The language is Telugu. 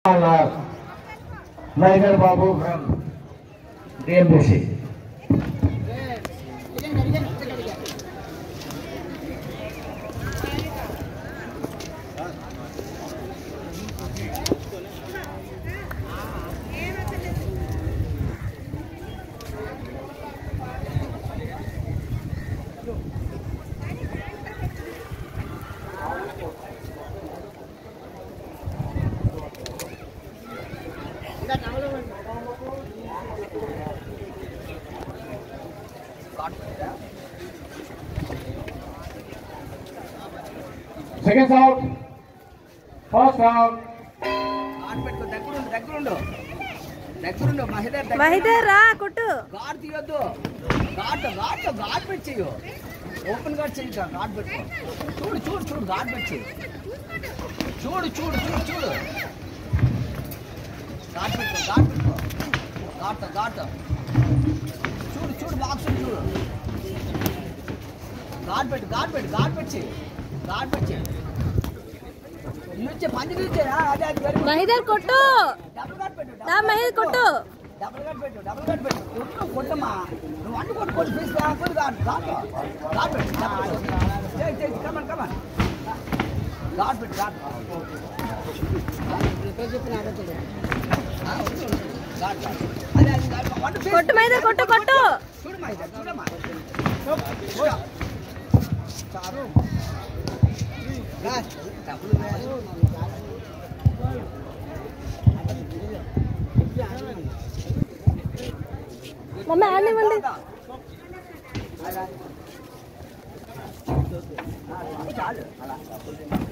Tiger Babu from DMDC. Second out. First out. Guard పెట్టుకో దగ్గరుండు దగ్గరుండు దగ్గరుండు మహిదర్ దగ్గర మహిదర్ రా కొట్టు గాడ్ తీయొద్దు గాడ్ గాడ్ గాడ్ పెట్టి చెయ్యు ఓపెన్ గాడ్ చెయ్యి గాడ్ పెట్టుకో చూడు చూడు చూడు గాడ్ పెట్టి చెయ్యి చూడు చూడు చూడు చూడు గాడ్ పెట్టుకో గాడ్ పెట్టుకో గాడ్ గాడ్ చూడు చూడు బాక్స్ చూడు గాడ్ పెట్టు గాడ్ పెట్టు గాడ్ పెట్టి చెయ్యి గాడ్ పెట్టి చెయ్యి ఇచ్చే పంచి ఇచ్చే అదే అది వెరీ గుడ్. మహిదర్ కొట్టు డబుల్ గాడ్ పెట్టు రా మహిదర్ కొట్టు డబుల్ కట్ పెట్టు డబుల్ కట్ పెట్టు కొట్టు కొట్టమ్మా నువ్వు అన్ని కొట్టు కొట్టు ఫీజు కొట్టు గాడ్ గాడ్ గాడ్ పెట్టు చేయి చేయి కమన్ కమన్ గాడ్ పెట్టు గాడ్ గాడ్ గాడ్ అదే అది గాడ్ వన్ ఫీజు కొట్టు మహిదర్ కొట్టు కొట్టు చూడమ్మా ఇది చూడమ్మా చూడ చారు గాడ్ డబుల్ మమ్మీ ఆడనివ్వండి చాలు అలా